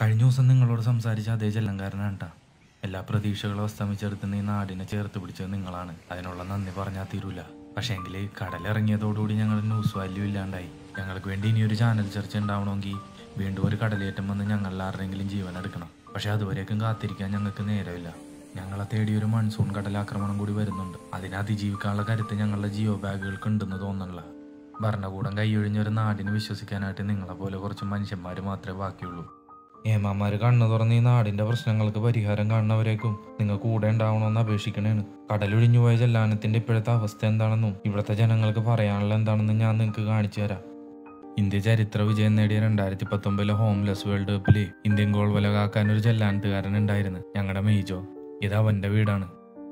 കഴിഞ്ഞ ദിവസം നിങ്ങളോട് സംസാരിച്ച അതേ ചെല്ലങ്കാരനാണ് ട്ടാ എല്ലാ പ്രതീക്ഷകളും അസ്തമിച്ചെടുത്തുന്ന ഈ നാടിനെ ചേർത്ത് പിടിച്ചത് നിങ്ങളാണ് അതിനുള്ള നന്ദി പറഞ്ഞാൽ തീരൂല പക്ഷേങ്കിൽ കടലിറങ്ങിയതോടുകൂടി ഞങ്ങൾ ന്യൂസ് വാല്യൂ ഇല്ലാണ്ടായി ഞങ്ങൾക്ക് വേണ്ടി ഇനി ഒരു ചാനൽ ചർച്ച ഉണ്ടാവണമെങ്കിൽ വീണ്ടും ഒരു കടലേറ്റം വന്ന് ഞങ്ങളിൽ ആരുടെങ്കിലും ജീവൻ എടുക്കണം പക്ഷെ അതുവരേക്കും കാത്തിരിക്കാൻ ഞങ്ങൾക്ക് നേരമില്ല ഞങ്ങളെ തേടി ഒരു മൺസൂൺ കടലാക്രമണം കൂടി വരുന്നുണ്ട് അതിനെ അതിജീവിക്കാനുള്ള കരുത്ത് ഞങ്ങളുടെ ജിയോ ബാഗുകൾക്ക് ഉണ്ടെന്ന് തോന്നണില്ല ഭരണകൂടം കൈയൊഴിഞ്ഞൊരു നാടിനെ വിശ്വസിക്കാനായിട്ട് നിങ്ങളെ പോലെ കുറച്ച് മനുഷ്യന്മാർ മാത്രമേ ബാക്കിയുള്ളൂ ഏമാമാര് കണ്ണു തുറന്ന് ഈ നാടിന്റെ പ്രശ്നങ്ങൾക്ക് പരിഹാരം കാണുന്നവരേക്കും നിങ്ങൾ കൂടെ ഉണ്ടാവണമെന്ന് അപേക്ഷിക്കണേണ് കടലൊഴിഞ്ഞു പോയ ചെല്ലാനത്തിന്റെ ഇപ്പോഴത്തെ അവസ്ഥ എന്താണെന്നും ഇവിടുത്തെ ജനങ്ങൾക്ക് പറയാനുള്ള എന്താണെന്നും ഞാൻ നിങ്ങൾക്ക് കാണിച്ചു തരാം ഇന്ത്യ ചരിത്ര വിജയം നേടിയ രണ്ടായിരത്തി പത്തൊമ്പതിലെ ഹോംലെസ് വേൾഡ് കപ്പില് ഇന്ത്യൻ ഗോൾ വല കാക്കാൻ ഒരു ചെല്ലാനത്തുകാരൻ ഉണ്ടായിരുന്നു ഞങ്ങളുടെ മെയ്ജോ ഇത് അവന്റെ വീടാണ്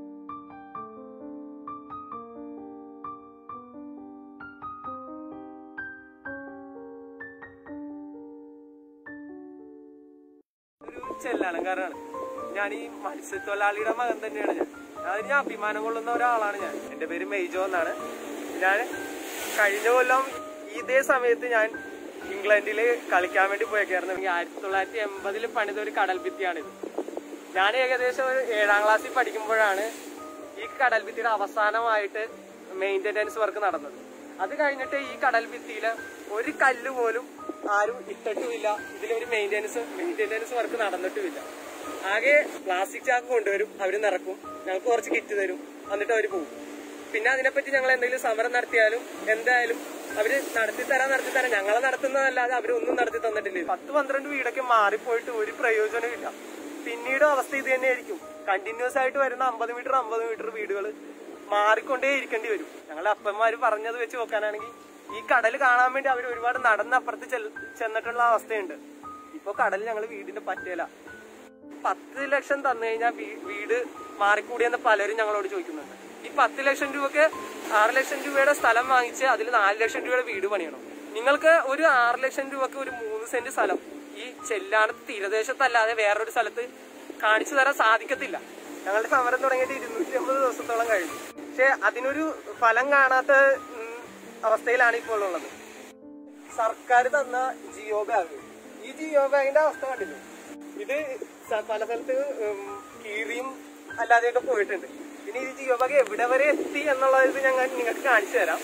ഒരു ചെല്ലണക്കാരനാണ് ഞാൻ ഈ മത്സ്യത്തൊഴിലാളിയുടെ മകൻ തന്നെയാണ് ഞാൻ അതിന് ഞാൻ അഭിമാനം കൊള്ളുന്ന ഒരാളാണ് ഞാൻ എൻ്റെ പേര് മെയ്ജോ എന്നാണ് ഞാൻ കഴിഞ്ഞ കൊല്ലം ഇതേ സമയത്ത് ഞാൻ ഇംഗ്ലണ്ടിൽ കളിക്കാൻ വേണ്ടി പോയേക്കായിരുന്നു ആയിരത്തി തൊള്ളായിരത്തി എൺപതിൽ പണിത ഒരു കടൽ ഭിത്തിയാണിത് ഞാൻ ഏകദേശം ഒരു ഏഴാം ക്ലാസ്സിൽ പഠിക്കുമ്പോഴാണ് ഈ കടൽ ഭിത്തിയുടെ അവസാനമായിട്ട് മെയിൻ്റെനൻസ് വർക്ക് നടന്നത് അത് കഴിഞ്ഞിട്ട് ഈ കടൽ ഭിത്തിയിൽ ഒരു കല്ല് പോലും ആരും ഇട്ടിട്ടുമില്ല ഇതിലൊരു മെയിൻ്റെനൻസ് മെയിൻ്റെനൻസ് വർക്ക് നടന്നിട്ടുമില്ല ആകെ പ്ലാസ്റ്റിക് ചാക്ക് കൊണ്ടുവരും അവർ നിറക്കും ഞങ്ങൾക്ക് കുറച്ച് കിറ്റ് തരും എന്നിട്ട് അവർ പോകും പിന്നെ അതിനെപ്പറ്റി ഞങ്ങൾ എന്തെങ്കിലും സമരം നടത്തിയാലും എന്തായാലും അവര് നടത്തി തരാൻ നടത്തി തരാൻ ഞങ്ങളെ നടത്തുന്നതല്ലാതെ അവരൊന്നും നടത്തി തന്നിട്ടില്ല പത്ത് പന്ത്രണ്ട് വീടൊക്കെ മാറിപ്പോയിട്ട് ഒരു പ്രയോജനമില്ല പിന്നീട് അവസ്ഥ ഇത് തന്നെയായിരിക്കും കണ്ടിന്യൂസ് ആയിട്ട് വരുന്ന അമ്പത് മീറ്റർ അമ്പത് മീറ്റർ വീടുകൾ മാറിക്കൊണ്ടേ ഇരിക്കേണ്ടി വരും ഞങ്ങളെ അപ്പന്മാര് പറഞ്ഞത് വെച്ച് നോക്കാനാണെങ്കിൽ ഈ കടൽ കാണാൻ വേണ്ടി അവർ ഒരുപാട് നടന്ന് അപ്പുറത്ത് ചെൽ- ചെന്നിട്ടുള്ള അവസ്ഥയുണ്ട് ഇപ്പൊ കടൽ ഞങ്ങൾ വീടിന്റെ പറ്റേല പത്ത് ലക്ഷം തന്നു കഴിഞ്ഞാൽ വീട് മാറിക്കൂടിയെന്ന് പലരും ഞങ്ങളോട് ചോദിക്കുന്നുണ്ട് ഈ പത്ത് ലക്ഷം രൂപക്ക് ആറ് ലക്ഷം രൂപയുടെ സ്ഥലം വാങ്ങിച്ച് അതിൽ നാല് ലക്ഷം രൂപയുടെ വീട് പണിയണം നിങ്ങൾക്ക് ഒരു ആറ് ലക്ഷം രൂപക്ക് ഒരു മൂന്ന് സെന്റ് സ്ഥലം ഈ ചെല്ലാനത്ത് തീരദേശത്തല്ലാതെ വേറൊരു സ്ഥലത്ത് കാണിച്ചു തരാൻ സാധിക്കത്തില്ല ഞങ്ങളുടെ സമരം തുടങ്ങിയിട്ട് ഇരുന്നൂറ്റി അമ്പത് ദിവസത്തോളം കഴിഞ്ഞു പക്ഷെ അതിനൊരു ഫലം കാണാത്ത ഉം, അവസ്ഥയിലാണ് ഇപ്പോൾ ഉള്ളത് സർക്കാർ തന്ന ജിയോ ബാഗ് ഈ ജിയോ ബാഗിന്റെ അവസ്ഥ കണ്ടില്ലേ ഇത് സ- പല സ്ഥലത്ത് ഉം, കീറിയും അല്ലാതെയൊക്കെ പോയിട്ടുണ്ട് പിന്നെ ഈ ജിയോ ബാഗ് എവിടെ വരെ എത്തി എന്നുള്ളത് ഞങ്ങൾ നിങ്ങൾക്ക് കാണിച്ചു തരാം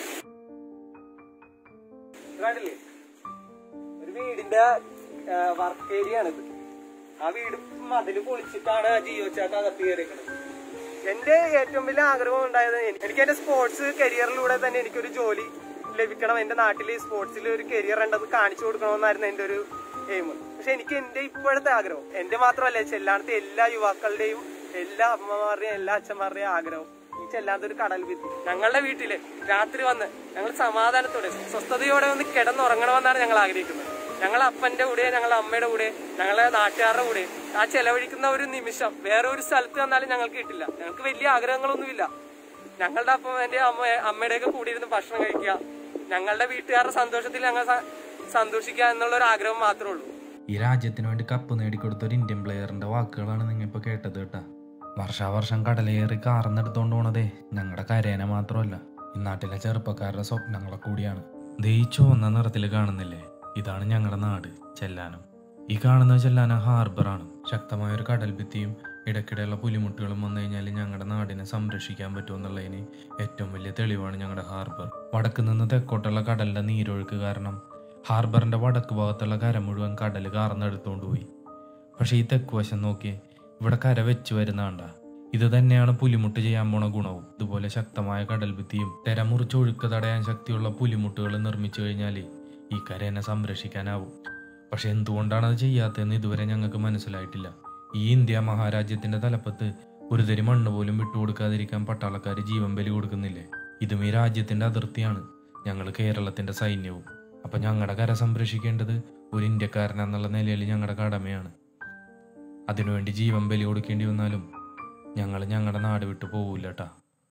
ഇത് കണ്ടില്ലേ ഒരു വീടിന്റെ വർക്ക് ഏരിയ ആണിത് ആ വീട് മതില് പൊളിച്ചിട്ടാണ് ജിയോ ചാക്ക് അകത്ത് കയറിയിരിക്കുന്നത് എന്റെ ഏറ്റവും വലിയ ആഗ്രഹം ഉണ്ടായത് എനി- എനിക്ക് എന്റെ സ്പോർട്സ് കരിയറിലൂടെ തന്നെ എനിക്കൊരു ജോലി ലഭിക്കണം എന്റെ നാട്ടിൽ സ്പോർട്സിൽ ഒരു കരിയർ ഉണ്ടത് കാണിച്ചു കൊടുക്കണമെന്നായിരുന്നു എന്റെ ഒരു എയിം പക്ഷെ എനിക്ക് എന്റെ ഇപ്പോഴത്തെ ആഗ്രഹം എന്റെ മാത്രമല്ല ചെല്ലാനത്തെ എല്ലാ യുവാക്കളുടെയും എല്ലാ അമ്മമാരുടെയും എല്ലാ അച്ഛന്മാരുടെയും ആഗ്രഹം ഈ ചെല്ലാത്ത ഒരു കടൽ ഭിത്തി ഞങ്ങളുടെ വീട്ടില് രാത്രി വന്ന് ഞങ്ങൾ സമാധാനത്തോടെ സ്വസ്ഥതയോടെ ഒന്ന് കിടന്നുറങ്ങണമെന്നാണ് ഞങ്ങൾ ആഗ്രഹിക്കുന്നത് ഞങ്ങളെ അപ്പന്റെ കൂടെ ഞങ്ങളുടെ അമ്മയുടെ കൂടെ ഞങ്ങളെ നാട്ടുകാരുടെ കൂടെ ആ ചെലവഴിക്കുന്ന ഒരു നിമിഷം വേറെ ഒരു സ്ഥലത്ത് വന്നാലും ഞങ്ങൾക്ക് കിട്ടില്ല ഞങ്ങൾക്ക് വലിയ ആഗ്രഹങ്ങളൊന്നുമില്ല ഞങ്ങളുടെ അപ്പം എന്റെ അമ്മ അമ്മയുടെയൊക്കെ കൂടി ഇരുന്ന് ഭക്ഷണം കഴിക്കുക ഞങ്ങളുടെ വീട്ടുകാരുടെ സന്തോഷത്തിൽ ഞങ്ങൾ സ- സന്തോഷിക്കുക എന്നുള്ള ഒരു ആഗ്രഹം മാത്രമേ ഉള്ളൂ ഈ രാജ്യത്തിന് വേണ്ടി കപ്പ് നേടിക്കൊടുത്ത ഒരു ഇന്ത്യൻ പ്ലെയറിന്റെ വാക്കുകളാണ് നിങ്ങൾ ഇപ്പൊ കേട്ടത് കേട്ടാ വർഷാവർഷം കടലേറി കാർന്നെടുത്തോണ്ട് പോണതേ ഞങ്ങളുടെ കരേന മാത്രമല്ല ഈ നാട്ടിലെ ചെറുപ്പക്കാരുടെ സ്വപ്നങ്ങളെ കൂടിയാണ് ദേ ഈ ചുവന്ന നിറത്തിൽ കാണുന്നില്ലേ ഇതാണ് ഞങ്ങളുടെ നാട് ചെല്ലാനം ഈ കാണുന്ന ചെല്ലാനം ഹാർബറാണ് ശക്തമായ ഒരു കടൽ ഭിത്തിയും ഇടയ്ക്കിടെയുള്ള പുലിമുട്ടുകളും വന്നു കഴിഞ്ഞാൽ ഞങ്ങളുടെ നാടിനെ സംരക്ഷിക്കാൻ പറ്റുമെന്നുള്ളതിന് ഏറ്റവും വലിയ തെളിവാണ് ഞങ്ങളുടെ ഹാർബർ വടക്ക് നിന്ന് തെക്കോട്ടുള്ള കടലിന്റെ നീരൊഴുക്ക് കാരണം ഹാർബറിന്റെ വടക്ക് ഭാഗത്തുള്ള കര മുഴുവൻ കടൽ കാർന്നെടുത്തോണ്ട് പോയി പക്ഷെ ഈ തെക്ക് വശം നോക്കിയേ ഇവിടെ കര വെച്ച് വരുന്നാണ്ട ഇത് തന്നെയാണ് പുലിമുട്ട് ചെയ്യാൻ പോണ ഗുണവും ഇതുപോലെ ശക്തമായ കടൽ ഭിത്തിയും തെരമുറിച്ച് ഒഴുക്ക് തടയാൻ ശക്തിയുള്ള പുലിമുട്ടുകൾ നിർമ്മിച്ചു കഴിഞ്ഞാൽ ഈ കരേനെ സംരക്ഷിക്കാനാവും പക്ഷെ എന്തുകൊണ്ടാണ് അത് ചെയ്യാത്തതെന്ന് ഇതുവരെ ഞങ്ങൾക്ക് മനസ്സിലായിട്ടില്ല ഈ ഇന്ത്യ മഹാരാജ്യത്തിന്റെ തലപ്പത്ത് ഒരു തരി മണ്ണ് പോലും വിട്ടുകൊടുക്കാതിരിക്കാൻ പട്ടാളക്കാർ ജീവൻ ബലി കൊടുക്കുന്നില്ലേ ഇതും ഈ രാജ്യത്തിന്റെ അതിർത്തിയാണ് ഞങ്ങൾ കേരളത്തിന്റെ സൈന്യവും അപ്പൊ ഞങ്ങളുടെ കര സംരക്ഷിക്കേണ്ടത് ഒരു ഇന്ത്യക്കാരൻ എന്നുള്ള നിലയിൽ ഞങ്ങളുടെ കടമയാണ് അതിനുവേണ്ടി ജീവൻ ബലി കൊടുക്കേണ്ടി വന്നാലും ഞങ്ങൾ ഞങ്ങളുടെ നാട് വിട്ടു പോകൂല കേട്ടാ